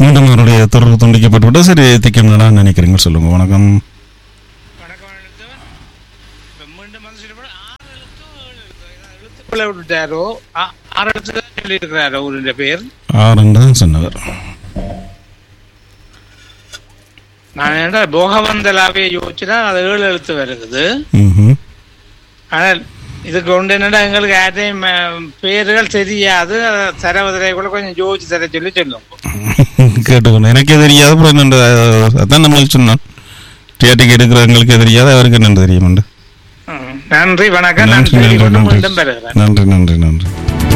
மீண்டும் அவருடைய தொடர்பு துண்டிக்கப்பட்டு விட்டு சரி திக்கம்னா நினைக்கிறீங்க சொல்லுங்க வணக்கம் வணக்கம் எழுத்தவன் இப்ப மீண்டும் வந்து சொல்ல போனா ஆறு எழுத்தோ ஏழு எழுத்தோ ஏதாவது எழுத்துக்களை விட்டுட்டாரோ ஆ- ஆறு எழுத்து தான் சொல்லியிருக்கிறாரோ அவருடைய பேர் ஆறுன்னு தான் சொன்னவர் நான் என்ன போகவந்தலாவே யோசிச்சுனா அது ஏழு எழுத்து வருது ம்ஹும். ஆனால் இதுக்கு ஒன்று என்னடா எங்களுக்கு யாரையும் அஹ், பேர்கள் தெரியாது தரவதிலை கூட கொஞ்சம் யோசிச்சு தர சொல்லி சொல்லுங்க கேட்டுக்கணும் எனக்கே தெரியாது அப்புறம் என்னண்டு அதான் நம்ம சொன்னோம் டிஆர்டிக்கு எடுக்கிறவங்களுக்கு தெரியாது அவருக்கு என்னென்று தெரியுமாண்டு ம். நன்றி வணக்கம் நன்றி நன்றி நன்றி மீண்டும் நன்றி மீண்டும் பெறுகிறேன் நன்றி நன்றி நன்றி